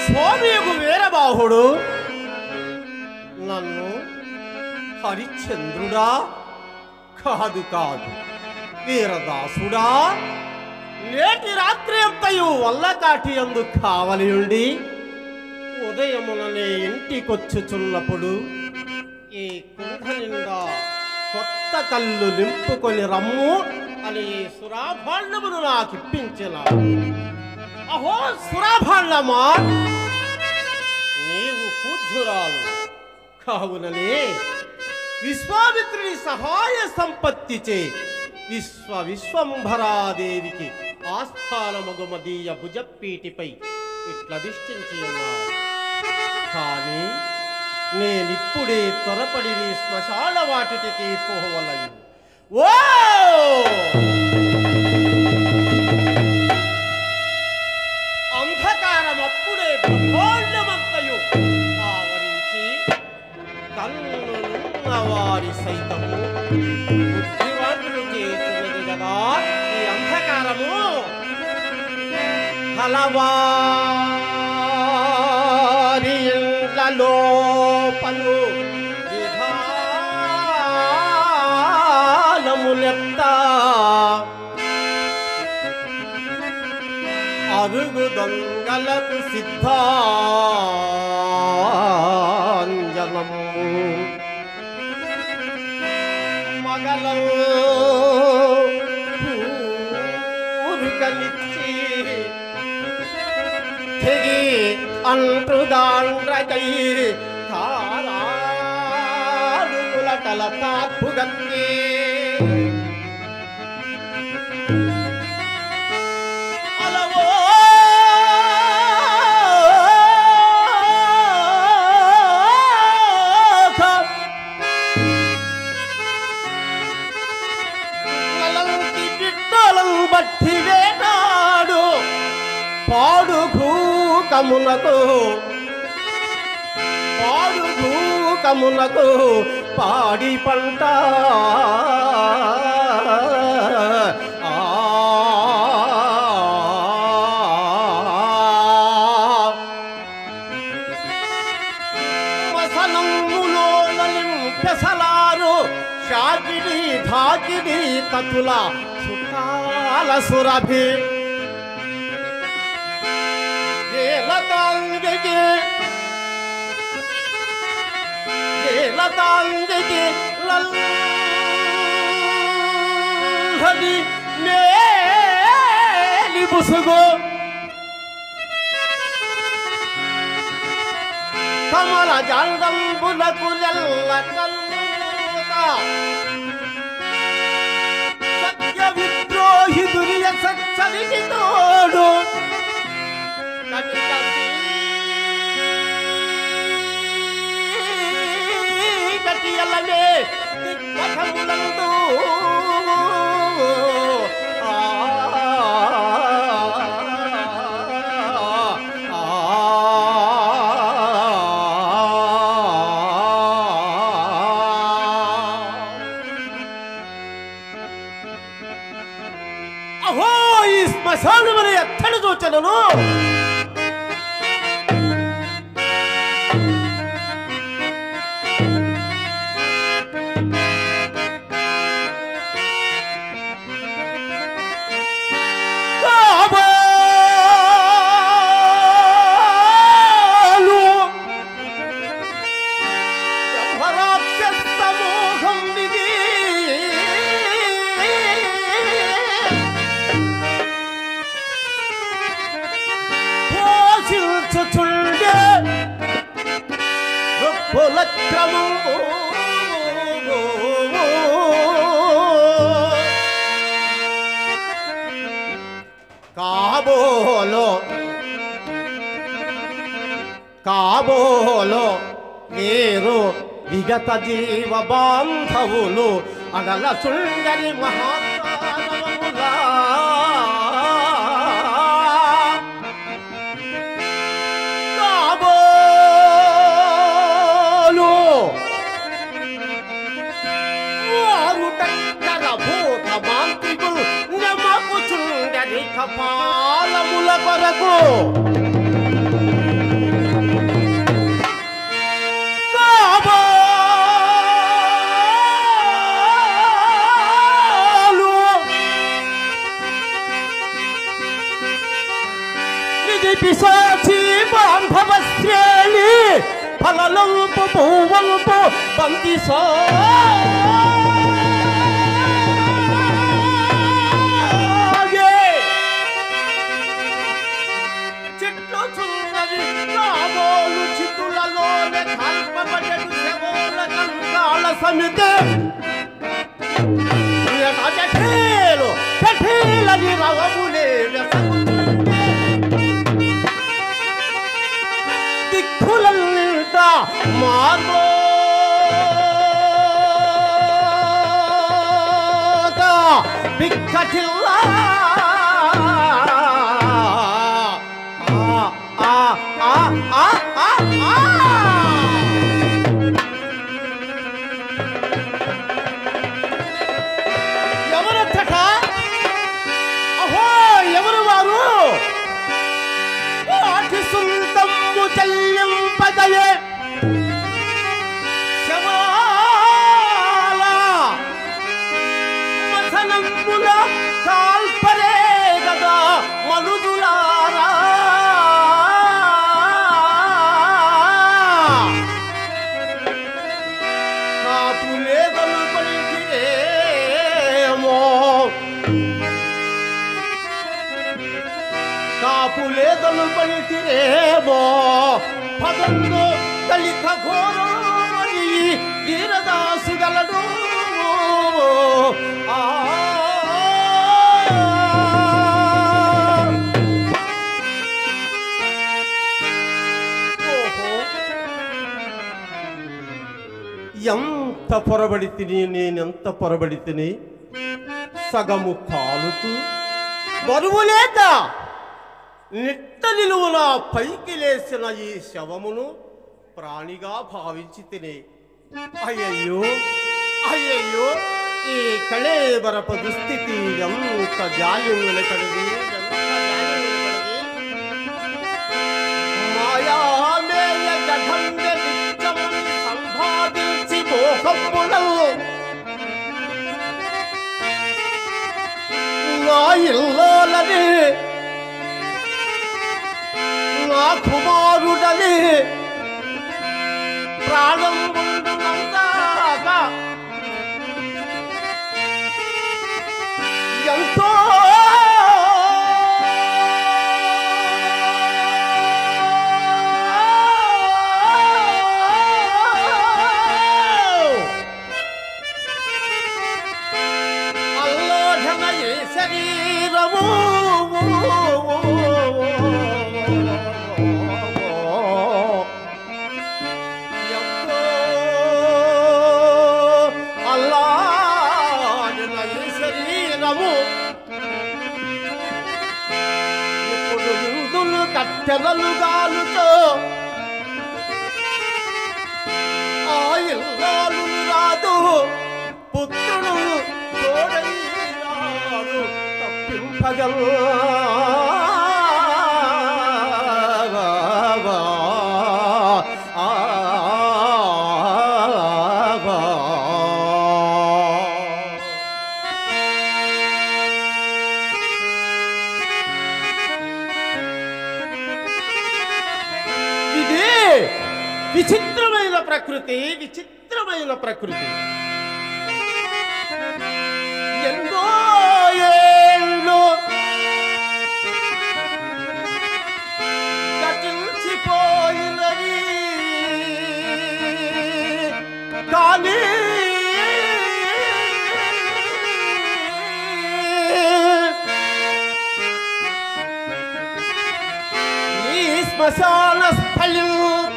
స్వామియకు వీరబాహుడు నన్ను హరిశ్చంద్రుడా కాదు కాదు వీరదాసుడా నేటి రాత్రి అంతయు వల్లకాటి అందు కావలి ఉండి ఉదయముననే ఇంటికొచ్చుచున్నప్పుడు ఈ కుండ నిండా కొత్త కళ్ళు నింపుకొని రమ్ము అని సురాభాండమును నాకు ఇప్పించిన అహో సురాభాండమా నీవు పూజ్యురాలు కావుననే విశ్వామిత్రుని సహాయ సంపత్తిచే విశ్వ విశ్వంభరాదేవికి ఆస్థానమగుమదీయ భుజపీటిపై ఇట్లా దిష్టించి ఉన్నావు కానీ నేనిప్పుడే త్వరపడి నీ శ్మశాన వాటికి పోవలయు ఓ అంధకారం అప్పుడే బ్రహ్మాండమంతయు ఆవరించి కన్నులున్న వారి సైతము బుద్ధివంతులు చేస్తున్నది కదా ఈ అంధకారము హలవారి ఇండ్లలో పలు విధానములెత్త అరుగు దొంగలకు సిద్ధాంజనము మగలం ఊరుకనిచ్చి తెగి అంటుదాండ్రకై తారాడుకుల తల తాత్పుగత్తి అలవో నలంకి బిడ్డలం బట్టి వేనాడు పాడు భూకమునకు పాడు భూకమునకు పాడి పంట ఆ మసనములో పెసలారు షాకిడి ధాకిడి తతుల సుఖాల సురభి ఏలతాంగికి ఏలతాంగికి లల్హడి మేలి బుసుగు కమల జంగంబులకు నెల్ల కల్లుత సత్య విద్రోహితునియ సచ్చరికి తోడు కటిక కటియలమే దిగ్మఠములందు అహో ఈ శ్మశానమని ఎత్తడి చూచనను కాబోలు బ్రహ్మరాక్షస సమూహం ఇది పోషించుచుండే గొప్పల క్రమము కాబోలో కాబోలో వీరు విగత జీవ బాంధవులు అగల సుందరి మహాత్మానవములా కాబోలు వారు టక్కర భూత మాంత్రికులు నమకు చుండరి కపాలముల కొరకు ಈ ಬಾಂಧವ ಶ್ರೇಣಿ ಫಲಲಂಪು ಭೂವಂಪು ಬಂದಿಸೋ చిట్లు చున్నది కాబోలు చిత్తులలోనే కల్పబడెడు శవోల కంకాల సమితి జఠేలు జఠేలని రవములే వెసగుతుంటే దిక్కులన్నింట మార్మోత బిక్కటిల్లా ఆ, ఆ, ఆ, ఆ, ఆ, ఆ. ఎవరొచ్చట అహో ఎవరు వారు వాటి సుందమ్ము చెల్లింపదయే శవాల మసనమ్ముల కాల్పరే గదా మనుదులారా కాపులేదలు పలికిరేమో కాపులేదలు పలికిరేమో పదంలో దళిత ఘోరమని వీరదాసు గలడు ఆ ఓహో ఎంత పొరబడి తిని నేనెంత పొరబడి తిని సగము కాలుతూ బరువు లేక నిట్ట నిలువున పైకి లేచిన ఈ శవమును ప్రాణిగా భావించి తిని అయ్యయ్యో అయ్యయ్యో ఈ కళేబరప దుస్థితి ఎంత జాల్యములకడిది ఎంత జాల్యములకడిది మాయామేయ గఢంగ నిత్యముని సంపాదించి మోహములను నా ఇల్లాలని నా కుమారుడని ప్రాణం ఉండునందాక ఎంతో అల్లోఢన ఏ శరీరము ఎంతో అల్లాఢన ఏ శరీరము ఇప్పుడు విందులు కట్టెలలు గాలుతో ఆ ఇల్లాలు రాదు పుత్రుడు తోడైనాడు తప్పింపగల్ ఇది విచిత్రమైన ప్రకృతి విచిత్రమైన ప్రకృతి ఎన్నో ఏళ్ళు గతించిపోయినవి కానీ ఈ శ్మశాన స్థలం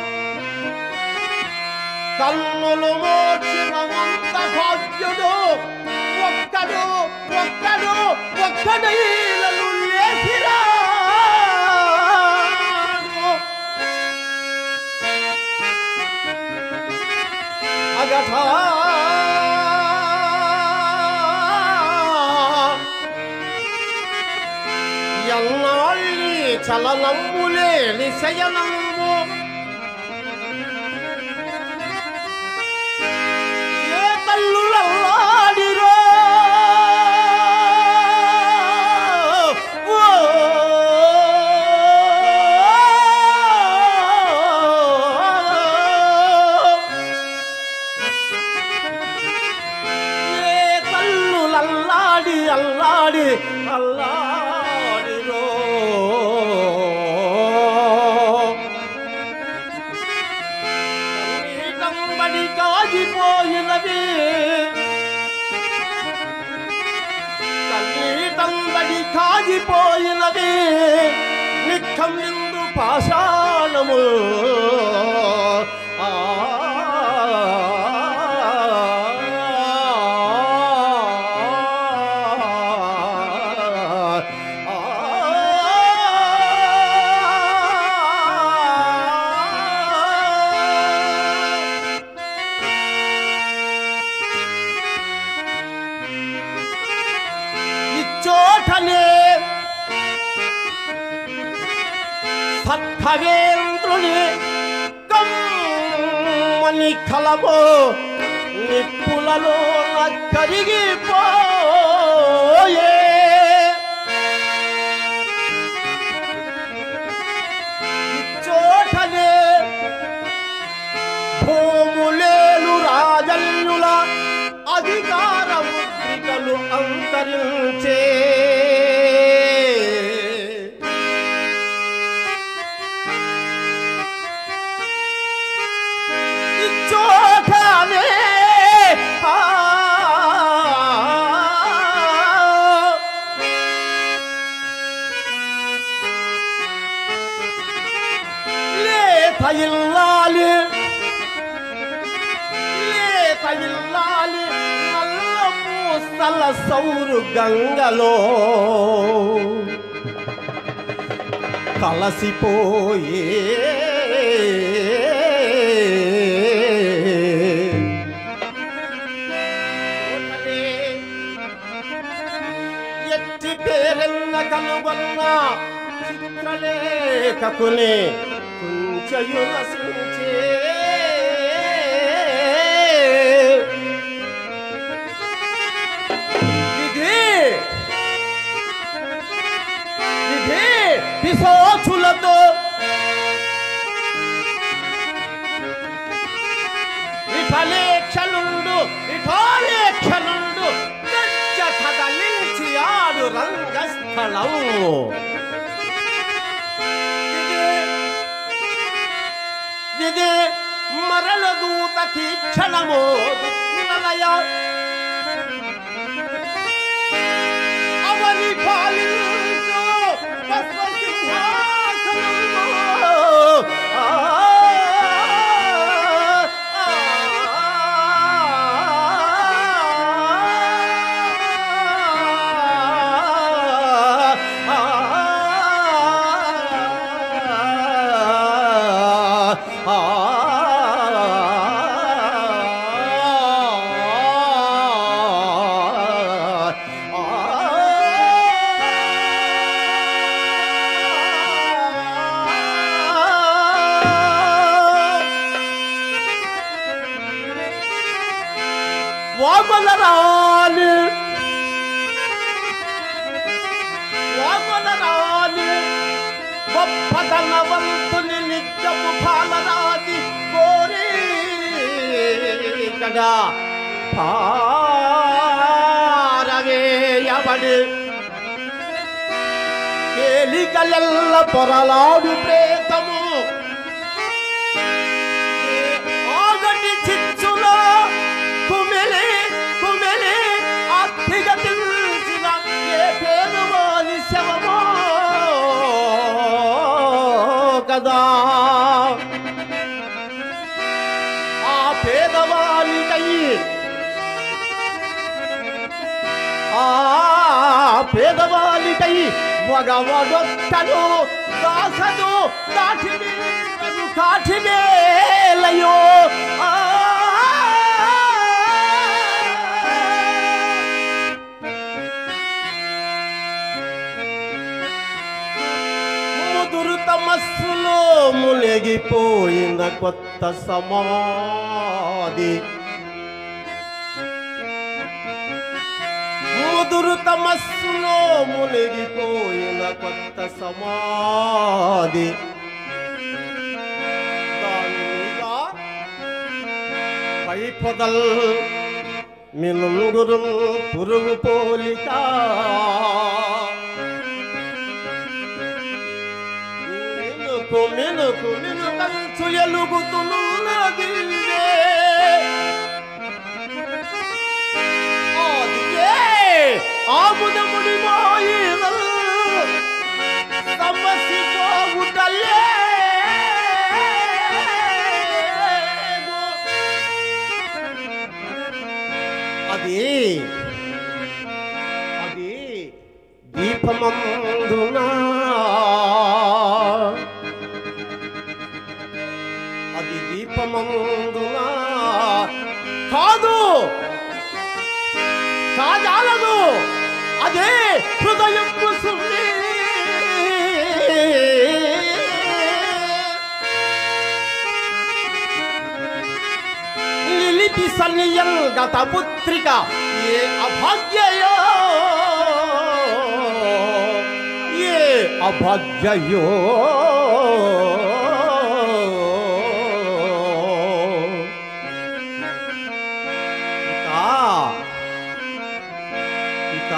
కన్నులు మోచిన వంత భాగ్యుడు ఒక్కడు ఒక్కడు ఒక్కడు ఈలలు లేచిరాడు. అగథ ఎన్నాళ్ళి చలనమ్ములేని శయనము ఏ తల్లులల్లాడిరో ఓ ఆగిపోయినది నిఖం నిందు పాషాణము ఆ ఇచ్చోటనే సత్కవేంద్రుని కమ్మని కలమో నిప్పులలో కరిగిపోయే ఇచ్చోటనే భూములేలు రాజన్యుల అధికార ముద్రికలు అంతరించే ఇచ్చోటనే ఆ లేత ఇల్లాలి లేత ఇల్లాలి నల్ల పూసల సౌరు గంగలో కలసిపోయే చూడలే, ఎట్టి పేరెన్న కనుగొన్న చిత్రలేఖకుని కుంచయు నశించే విధి విధి పిశోచులతో ఇటలేక్షనుండు ఇటోలేక్షనుండు గచ్చ కదలించి ఆడు రంగస్థలము ఇది మరల దూత తీక్షణము నిలయ అవని పాలించు పద్మసింహాసనము. ఆ, ఆ, వామనరాలి వామనరాలి గొప్పతనవంతుని నిత్యము పాలరాది కోరి కదా పారవేయబడి కేలికలెల్ల పొరలాడు ప్రేతము ఏ ఆగటి చిచ్చులో కుమిలి కుమిలి అత్తిగ తెలిసిన ఏ పేరువాని శవమో కదా ఆ పేదవానికై ఆ పేదవానికై మగవడొక్కడు దాసడు దాటిని కాఠినేలయో ఆ ముదురు తమస్సులో మునిగిపోయిన కొత్త సమాధి ముదురు తమస్సులో మునిగిపోయిన కొత్త సమాధి దాని మీద పై పొదల్ మినుగురు పురుగు పోలిక మినుకు మినుకు మినుకంచు ఎలుగుతున్నది ఆదికే ఆముదముడి మాయినల్ కల్పమందునా కాదు కాజాలదు అదే హృదయం కుసుమి లిలిపి సన్నియల్ గత పుత్రిక ఏ అభాగ్యయో ఏ అభాగ్యయో పిత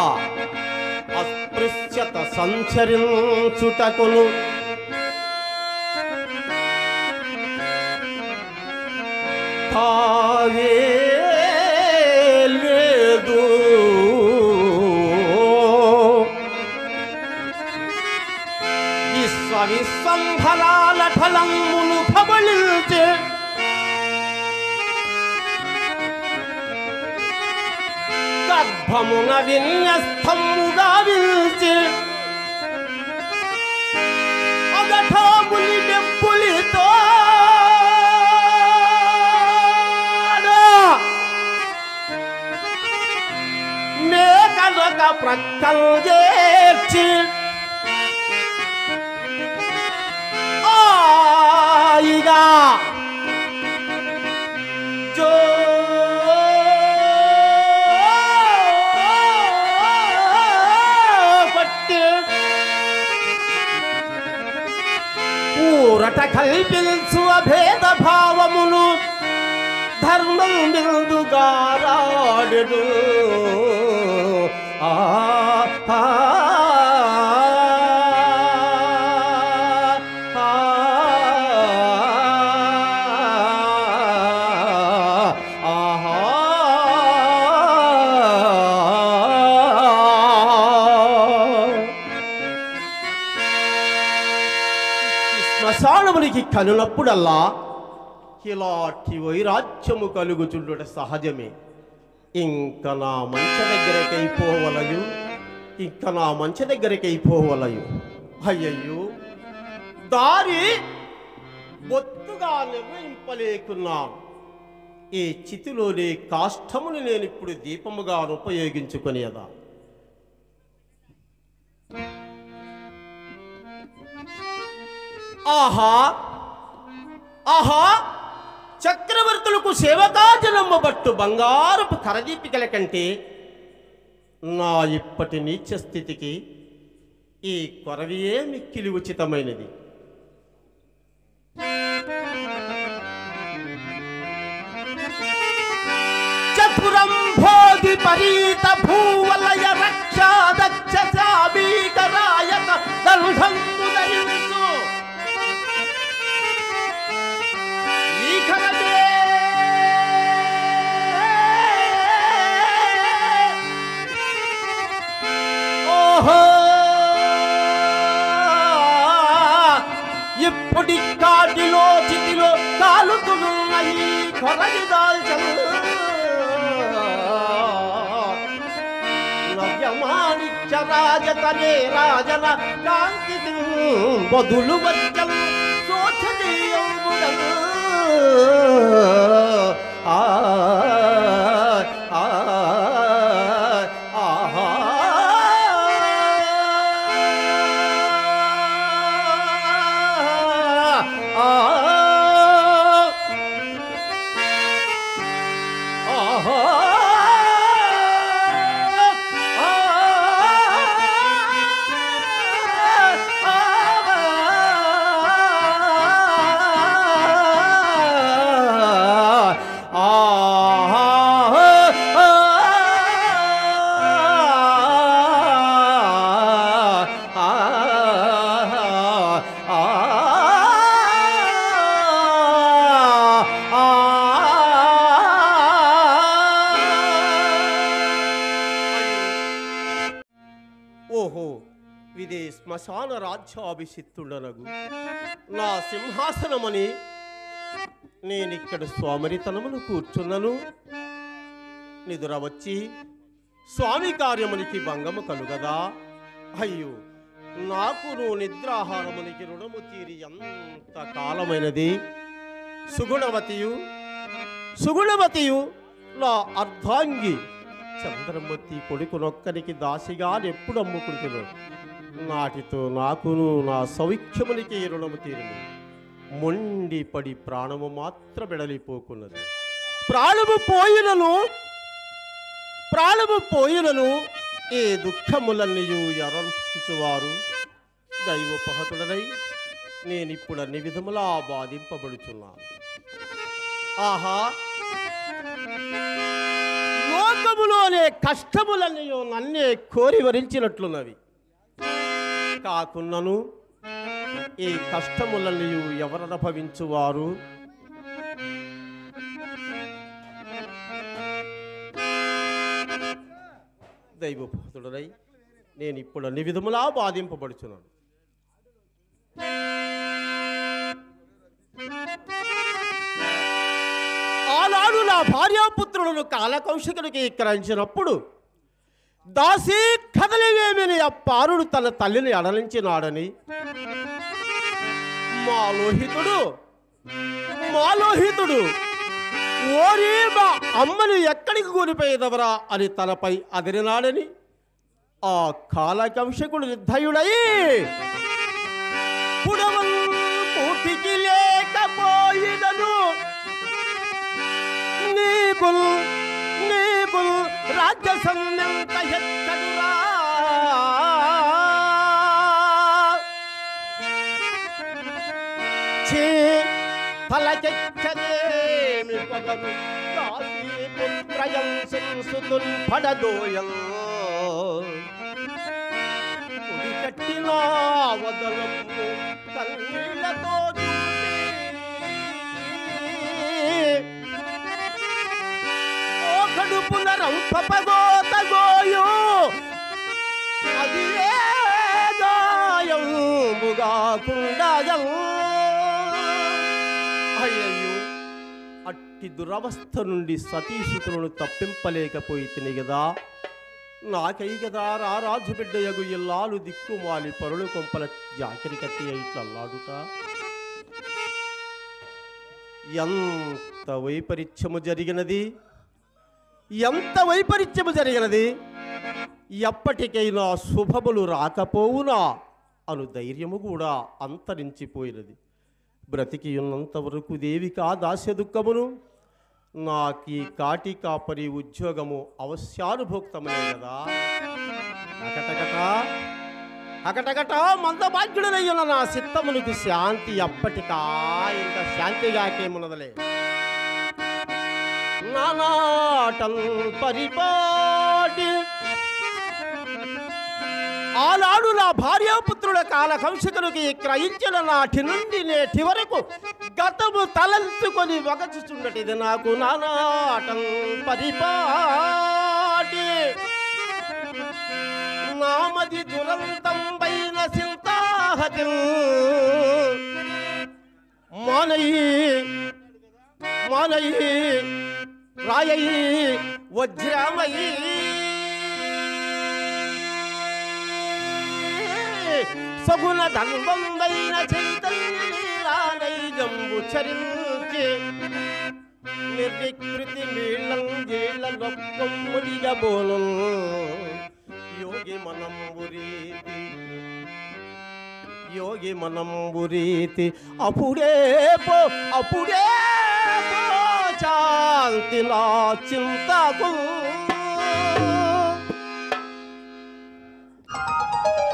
అస్పృశ్యత సంచరించుటకును తావే లేదు విశ్వ విశ్వంభరాల ఫలములు ఫబళిల్చే గర్భమున విన్యస్తముగా విల్చి అగఠాములి నెప్పులితో మేకలొక ప్రక్కల్ చేర్చి ఆయిగా జో పట్టి ఊరట కల్పించు అభేద భావములు ధర్మం బిందుగారాడెడు ఆ ఆ, ఆ, ఆహా శ్మశానమునికి కనునప్పుడల్లా ఇలాంటి వైరాజ్యము కలుగుచుండుట సహజమే ఇంక నా మంచ దగ్గరకై పోవలయు ఇంక నా మంచ దగ్గరకై పోవలయు అయ్యయ్యో దారి బొత్తుగా నిర్ణయింపలేకున్నాను ఈ చితిలోని కాష్టముని నేను ఇప్పుడు దీపముగా ఉపయోగించుకునేదా ఆహా ఆహా చక్రవర్తులకు సేవకాజనమ్మ బట్టు బంగారపు కరదీపికల కంటే నా ఇప్పటి నీచ స్థితికి ఈ కొరవియే మిక్కిలి ఉచితమైనది చతురం భోగి పరీత భూవలయ రక్షా దక్ష శామీకరాయక దంఢం ఉదయించు ఈఖరమే ఓహో ఇప్పటి కాటిలో చితిలో కాలుతున్న ఈ కొరగి దాల్చను నవ్యమాణిక్య రాజతనే రాజన కాంతి బదులు వచ్చం శోచనీయముడను ఆ ఆ ఆహా ఓహో ఇదే శ్మశాన రాజ్యాభిషిక్తుండనగు నా సింహాసనమని నేనిక్కడ స్వామరితనమును కూర్చున్నను నిదుర వచ్చి స్వామి కార్యమునికి భంగము కలుగదా అయ్యో నాకు నువ్వు నిద్రాహారమునికి రుణము తీరి ఎంత కాలమైనది సుగుణవతియు సుగుణవతియు నా అర్ధాంగి చంద్రమతి కొడుకునొక్కరికి దాసిగా ఎప్పుడు అమ్ముకుంటున్నాడు నాటితో నాకును నా సౌఖ్యమునికి రుణము తీరింది మొండి పడి ప్రాణము మాత్ర బెడలిపోకున్నది ప్రాణము పోయినను ప్రాణము పోయినను ఏ దుఃఖములన్నీయు ఎరంచువారు దైవోపహతుడనై నేనిప్పుడు అన్ని విధములా బాధింపబడుచున్నాను ఆహా లోకములోనే కష్టములన్నీ నన్నే కోరి వరించినట్లున్నవి కాకున్నను ఈ కష్టములన్నీ ఎవరనుభవించువారు దైవభూతుడనై నేను ఇప్పుడు అన్ని విధములా బాధింపబడుచున్నాను ఆనాడు నా భార్యాపుత్రులను కాలకౌశికునికి ఎక్కరించినప్పుడు దాసి కదలివేమిని ఆ పారుడు తన తల్లిని అడలించినాడని మా లోహితుడు మా లోహితుడు ఓరి మా అమ్మను ఎక్కడికి కూలిపోయేదవరా అని తనపై అదిరినాడని ఆ కాలకంశకుడు నిర్ధయుడై పుడవల్ కూటికి లేకపోయినను నీకు నీకు రాజ్య సమ్యంత ఎక్కడురా ఛీ తలకెక్కదేమి పగలు దాసి పుత్రయం సంసుతున్ పడదోయం కుడి కట్టిన వదలము కన్నీళ్లతో ఓ కడుపున రంపపగోతగోయు అది ఏ గాయముగా కుండగం అయ్యయ్యో అట్టి దురవస్థ నుండి సతీసుతులను తప్పింపలేకపోయి తిని కదా నాకై కదా రా రాజు బిడ్డయగు ఇల్లాలు దిక్కుమాలి పరులు కొంపల జాకిరి కత్తి ఇట్లల్లాడుట ఎంత వైపరీత్యము జరిగినది ఎంత వైపరీత్యము జరిగినది ఎప్పటికైనా శుభములు రాకపోవునా అను ధైర్యము కూడా అంతరించిపోయినది బ్రతికి ఉన్నంత వరకు దేవికా దాస్య దుఃఖమును నాకీ కాటి కాపరి ఉద్యోగము అవశ్యానుభోక్తమే కదా అకటకట అకటకట మందభాగ్యుడనయ్యున్న నా చిత్తమునికి శాంతి అప్పటికా ఇంకా శాంతిగాకేమున్నదలే నానాటం పరిపాటి ఆనాడు నా భార్యాపుత్రుల కాలకంశకునికి క్రయించిన నాటి నుండి నేటి వరకు గతము తలంచుకొని వగచుచున్నటిది నాకు నానాటం పరిపాటి నామది దురంతం పైన సింతాహతి మానయి మానయి రాయయి వజ్రమయీ సగుణ ధన్వంబైన చైతన్యనైజంబు చరించి నిర్వికృతి నీళ్ళం జీళ్ళ లొక్కముడిగబోను యోగి మనంబురీతి యోగి మనంబురీతి అప్పుడే పో అప్పుడే పో శాంతి నా చింతకు